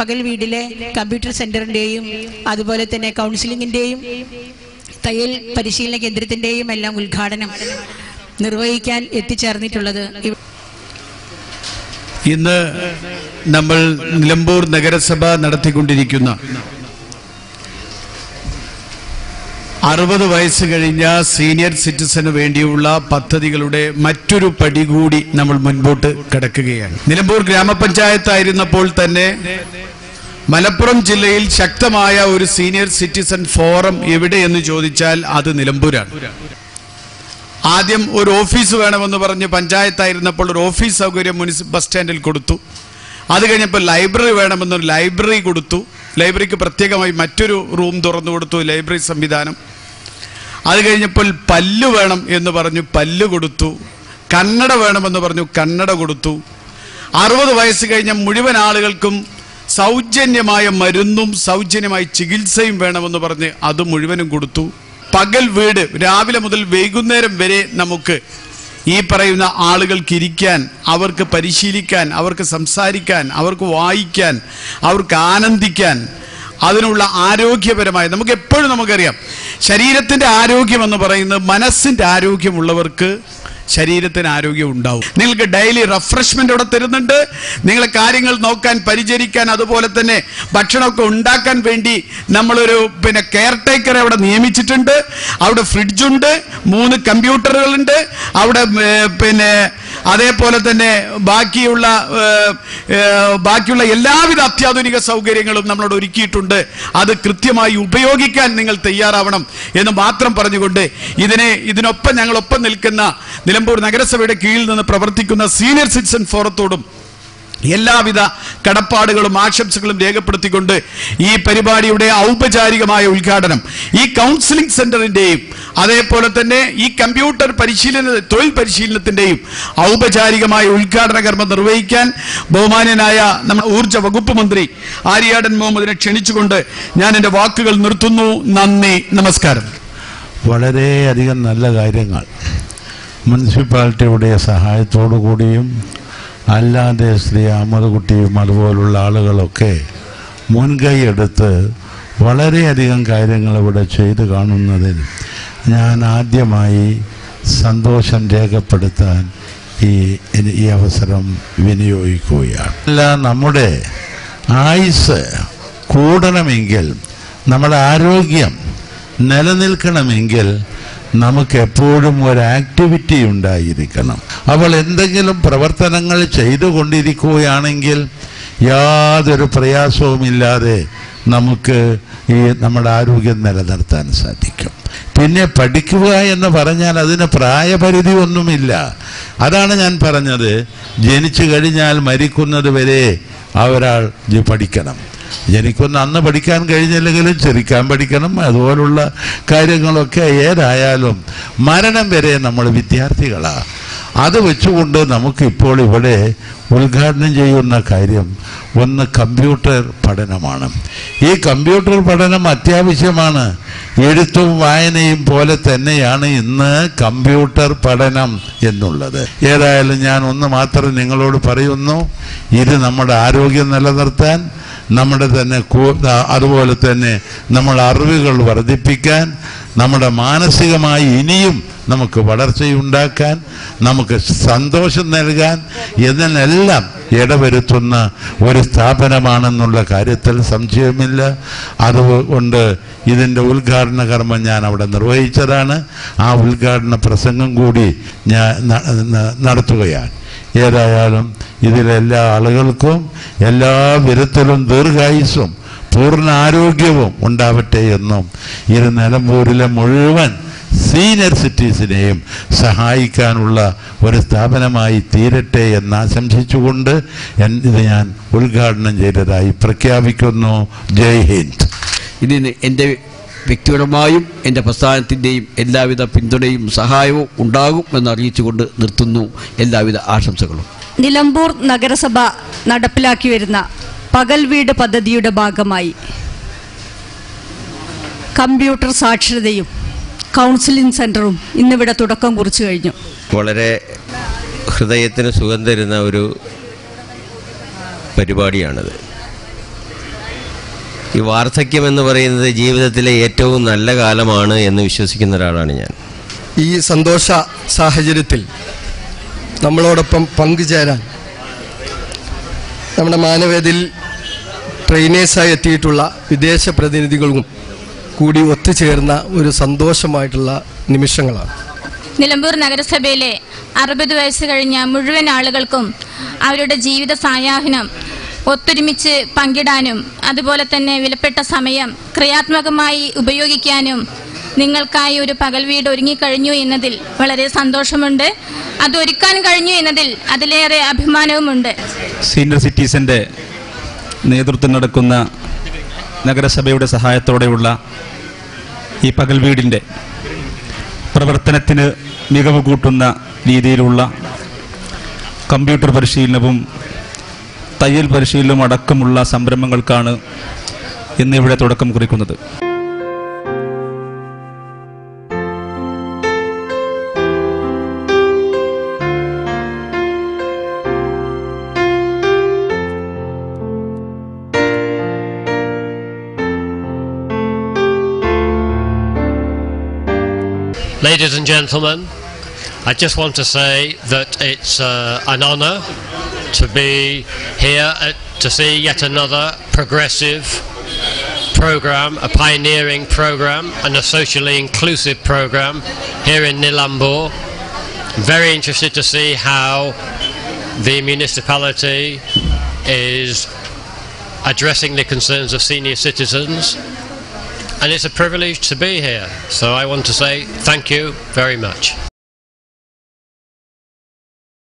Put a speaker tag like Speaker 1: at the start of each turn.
Speaker 1: പകൽ വീടിലെ കമ്പ്യൂട്ടർ സെന്ററിന്റെയും അതുപോലെ തന്നെ കൗൺസിലിംഗിന്റെയും തയ്യൽ പരിശീലന കേന്ദ്രത്തിന്റെയും എല്ലാം ഉദ്ഘാടനം നിർവഹിക്കാൻ എത്തിച്ചേർന്നിട്ടുള്ളത് ഇവ-
Speaker 2: ഇന്ന് നമ്മൾ നിലമ്പൂർ നഗരസഭ നടത്തിക്കൊണ്ടിരിക്കുന്ന അറുപത് വയസ്സ് കഴിഞ്ഞ സീനിയർ സിറ്റിസന് വേണ്ടിയുള്ള പദ്ധതികളുടെ മറ്റൊരു പടി കൂടി നമ്മൾ മുൻപോട്ട് കിടക്കുകയാണ് നിലമ്പൂർ ഗ്രാമപഞ്ചായത്തായിരുന്നപ്പോൾ തന്നെ മലപ്പുറം ജില്ലയിൽ ശക്തമായ ഒരു സീനിയർ സിറ്റിസൺ ഫോറം എവിടെയെന്ന് ചോദിച്ചാൽ അത് നിലമ്പൂരാണ് ആദ്യം ഒരു ഓഫീസ് വേണമെന്ന് പറഞ്ഞ് പഞ്ചായത്തായിരുന്നപ്പോൾ ഒരു ഓഫീസ് സൗകര്യം മുനിസിപ്പൽ ബസ് സ്റ്റാൻഡിൽ കൊടുത്തു അത് കഴിഞ്ഞപ്പോൾ ലൈബ്രറി വേണമെന്നൊരു ലൈബ്രറി കൊടുത്തു ലൈബ്രറിക്ക് പ്രത്യേകമായി മറ്റൊരു റൂം തുറന്നു കൊടുത്തു ലൈബ്രറി സംവിധാനം അത് കഴിഞ്ഞപ്പോൾ പല്ല് വേണം എന്ന് പറഞ്ഞു പല്ല് കൊടുത്തു കന്നഡ വേണമെന്ന് പറഞ്ഞു കന്നഡ കൊടുത്തു അറുപത് വയസ്സ് കഴിഞ്ഞ മുഴുവൻ ആളുകൾക്കും സൗജന്യമായ മരുന്നും സൗജന്യമായ ചികിത്സയും വേണമെന്ന് പറഞ്ഞ് അത് മുഴുവനും കൊടുത്തു പകൽ വീട് രാവിലെ മുതൽ വൈകുന്നേരം വരെ നമുക്ക് ഈ പറയുന്ന ആളുകൾക്ക് ഇരിക്കാൻ അവർക്ക് പരിശീലിക്കാൻ അവർക്ക് സംസാരിക്കാൻ അവർക്ക് വായിക്കാൻ അവർക്ക് ആനന്ദിക്കാൻ അതിനുള്ള ആരോഗ്യപരമായ നമുക്ക് എപ്പോഴും നമുക്കറിയാം ശരീരത്തിന്റെ ആരോഗ്യം എന്ന് പറയുന്നത് മനസ്സിന്റെ ആരോഗ്യമുള്ളവർക്ക് ശരീരത്തിന് ആരോഗ്യം ഉണ്ടാവും നിങ്ങൾക്ക് ഡെയിലി റിഫ്രഷ്മെന്റ് ഇവിടെ തരുന്നുണ്ട് നിങ്ങളെ കാര്യങ്ങൾ നോക്കാൻ പരിചരിക്കാൻ അതുപോലെ തന്നെ ഭക്ഷണമൊക്കെ ഉണ്ടാക്കാൻ വേണ്ടി നമ്മളൊരു പിന്നെ കെയർ ടേക്കറെ അവിടെ നിയമിച്ചിട്ടുണ്ട് അവിടെ ഫ്രിഡ്ജുണ്ട് മൂന്ന് കമ്പ്യൂട്ടറുകളുണ്ട് അവിടെ ഏ, പിന്നെ അതേപോലെ തന്നെ ബാക്കിയുള്ള ഏ, ഏ, ബാക്കിയുള്ള എല്ലാവിധ അത്യാധുനിക സൗകര്യങ്ങളും നമ്മളോട് ഒരുക്കിയിട്ടുണ്ട് അത് കൃത്യമായി ഉപയോഗിക്കാൻ നിങ്ങൾ തയ്യാറാവണം എന്ന് മാത്രം പറഞ്ഞുകൊണ്ട് ഇതിനെ ഇതിനൊപ്പം ഞങ്ങളൊപ്പം നിൽക്കുന്ന നിലമ്പൂർ നഗരസഭയുടെ കീഴിൽ നിന്ന് പ്രവർത്തിക്കുന്ന സീനിയർ സിറ്റിസൺ ഫോറത്തോടും എല്ലാവിധ കടപ്പാടുകളും ആശംസകളും രേഖപ്പെടുത്തിക്കൊണ്ട് ഈ പരിപാടിയുടെ ഔപചാരികമായ ഉദ്ഘാടനം ഈ കൗൺസിലിംഗ് സെന്ററിന്റെയും അതേപോലെ തന്നെ ഈ കമ്പ്യൂട്ടർ പരിശീലന തൊഴിൽ പരിശീലനത്തിന്റെയും ഔപചാരികമായ ഉദ്ഘാടന കർമ്മം നിർവഹിക്കാൻ ബഹുമാന്യനായ നമ്മുടെ ഊർജ വകുപ്പ് മന്ത്രി ആര്യാടൻ മുഹമ്മദിനെ ക്ഷണിച്ചുകൊണ്ട് ഞാൻ എൻ്റെ വാക്കുകൾ നിർത്തുന്നു നന്ദി നമസ്കാരം
Speaker 3: വളരെയധികം നല്ല കാര്യങ്ങൾ മുനിസിപ്പാലിറ്റിയുടെ സഹായത്തോടു കൂടിയും അല്ലാതെ ശ്രീ അഹമ്മദ്കുട്ടിയും അതുപോലുള്ള ആളുകളൊക്കെ മുൻകൈ എടുത്ത് വളരെയധികം കാര്യങ്ങൾ ഇവിടെ ചെയ്തു കാണുന്നതിൽ ഞാൻ ആദ്യമായി സന്തോഷം രേഖപ്പെടുത്താൻ ഈ ഈ അവസരം വിനിയോഗിക്കുകയാണ് അല്ല നമ്മുടെ ആയുസ് കൂടണമെങ്കിൽ നമ്മുടെ ആരോഗ്യം നിലനിൽക്കണമെങ്കിൽ നമുക്ക് എപ്പോഴും ഒരു ആക്ടിവിറ്റി ഉണ്ടായിരിക്കണം അപ്പോൾ എന്തെങ്കിലും പ്രവർത്തനങ്ങൾ ചെയ്തുകൊണ്ടിരിക്കുകയാണെങ്കിൽ യാതൊരു പ്രയാസവുമില്ലാതെ നമുക്ക് ഈ നമ്മുടെ ആരോഗ്യം നിലനിർത്താൻ സാധിക്കും പിന്നെ പഠിക്കുക എന്ന് പറഞ്ഞാൽ അതിന് പ്രായപരിധി ഒന്നുമില്ല അതാണ് ഞാൻ പറഞ്ഞത് ജനിച്ചു കഴിഞ്ഞാൽ മരിക്കുന്നത് വരെ ആ ഒരാൾ ജി പഠിക്കണം ജനിക്കുന്ന അന്ന് പഠിക്കാൻ കഴിഞ്ഞില്ലെങ്കിലും ചിരിക്കാൻ പഠിക്കണം അതുപോലുള്ള കാര്യങ്ങളൊക്കെ ഏതായാലും മരണം വരെ നമ്മൾ വിദ്യാർത്ഥികളാണ് അത് വെച്ചുകൊണ്ട് നമുക്കിപ്പോൾ ഇവിടെ ഉദ്ഘാടനം ചെയ്യുന്ന കാര്യം ഒന്ന് കമ്പ്യൂട്ടർ പഠനമാണ് ഈ കമ്പ്യൂട്ടർ പഠനം അത്യാവശ്യമാണ് എഴുത്തും വായനയും പോലെ തന്നെയാണ് ഇന്ന് കമ്പ്യൂട്ടർ പഠനം എന്നുള്ളത് ഏതായാലും ഞാൻ ഒന്ന് മാത്രം നിങ്ങളോട് പറയുന്നു ഇത് നമ്മുടെ ആരോഗ്യം നിലനിർത്താൻ നമ്മുടെ തന്നെ കൂ- അതുപോലെ തന്നെ നമ്മൾ അറിവുകൾ വർദ്ധിപ്പിക്കാൻ നമ്മുടെ മാനസികമായി ഇനിയും നമുക്ക് വളർച്ചയുണ്ടാക്കാൻ നമുക്ക് സന്തോഷം നൽകാൻ ഇതിനെല്ലാം ഇടവരുത്തുന്ന ഒരു സ്ഥാപനമാണെന്നുള്ള കാര്യത്തിൽ സംശയമില്ല അതുകൊണ്ട് ഇതിൻ്റെ ഉദ്ഘാടന കർമ്മം ഞാൻ അവിടെ നിർവഹിച്ചതാണ് ആ ഉദ്ഘാടന പ്രസംഗം കൂടി ഞാൻ ന- ന- നടത്തുകയാണ് ഏതായാലും ഇതിലെല്ലാ ആളുകൾക്കും എല്ലാ വിധത്തിലും ദീർഘായുസ്സും പൂർണ്ണ ആരോഗ്യവും ഉണ്ടാവട്ടെ എന്നും ഇത് നിലമ്പൂരിലെ മുഴുവൻ സീനിയർ സിറ്റീസിനെയും സഹായിക്കാനുള്ള ഒരു സ്ഥാപനമായി തീരട്ടെ എന്ന് ആശംസിച്ചുകൊണ്ട് എൻ- ഇത് ഞാൻ ഉദ്ഘാടനം ചെയ്തതായി പ്രഖ്യാപിക്കുന്നു ജയ് ഹിന്ദ്
Speaker 4: ഇതിന് എൻ്റെ വ്യക്തിപരമായും എൻ്റെ പ്രസ്ഥാനത്തിൻ്റെയും എല്ലാവിധ പിന്തുണയും സഹായവും ഉണ്ടാകും എന്നറിയിച്ചുകൊണ്ട് നിർത്തുന്നു എല്ലാവിധ ആശംസകളും
Speaker 5: നിലമ്പൂർ നഗരസഭ നടപ്പിലാക്കി വരുന്ന പകൽ വീട് പദ്ധതിയുടെ ഭാഗമായി കമ്പ്യൂട്ടർ സാക്ഷരതയും കൗൺസിലിംഗ് സെന്ററും ഇന്നിവിടെ തുടക്കം കുറിച്ചു കഴിഞ്ഞു
Speaker 6: വളരെ ഹൃദയത്തിന് സുഖം തരുന്ന ഒരു പരിപാടിയാണിത് ഈ വാർദ്ധക്യം എന്ന് പറയുന്നത് ജീവിതത്തിലെ ഏറ്റവും നല്ല കാലമാണ് എന്ന് വിശ്വസിക്കുന്ന ഒരാളാണ് ഞാൻ
Speaker 7: ഈ സന്തോഷ സാഹചര്യത്തിൽ നമ്മളോടൊപ്പം പങ്കുചേരാൻ നമ്മുടെ മാനവേദിൽ ട്രെയിനേഴ്സായി എത്തിയിട്ടുള്ള വിദേശ പ്രതിനിധികളും കൂടി ഒത്തുചേർന്ന ഒരു സന്തോഷമായിട്ടുള്ള നിമിഷങ്ങളാണ്
Speaker 8: നിലമ്പൂർ നഗരസഭയിലെ അറുപത് വയസ്സ് കഴിഞ്ഞ മുഴുവൻ ആളുകൾക്കും അവരുടെ ജീവിത സായാഹ്നം ഒത്തൊരുമിച്ച് പങ്കിടാനും അതുപോലെ തന്നെ വിലപ്പെട്ട സമയം ക്രിയാത്മകമായി ഉപയോഗിക്കാനും നിങ്ങൾക്കായി ഒരു പകൽ വീട് ഒരുങ്ങിക്കഴിഞ്ഞു എന്നതിൽ വളരെ സന്തോഷമുണ്ട് അത് ഒരുക്കാൻ കഴിഞ്ഞു എന്നതിൽ അതിലേറെ അഭിമാനവുമുണ്ട്
Speaker 9: സീനിയർ സിറ്റിസന്റെ നേതൃത്വം നടക്കുന്ന നഗരസഭയുടെ സഹായത്തോടെയുള്ള ഈ പകൽ വീടിൻ്റെ പ്രവർത്തനത്തിന് മികവ് കൂട്ടുന്ന രീതിയിലുള്ള കമ്പ്യൂട്ടർ പരിശീലനവും തയ്യൽ പരിശീലനവും അടക്കമുള്ള സംരംഭങ്ങൾക്കാണ് ഇന്നിവിടെ തുടക്കം കുറിക്കുന്നത്
Speaker 10: Ladies and gentlemen, I just want to say that it's uh, an honour to be here at, to see yet another progressive program, a pioneering program, and a socially inclusive program here in Nilambur. Very interested to see how the municipality is addressing the concerns of senior citizens and it's a privilege to be here. So I want to say thank you very much.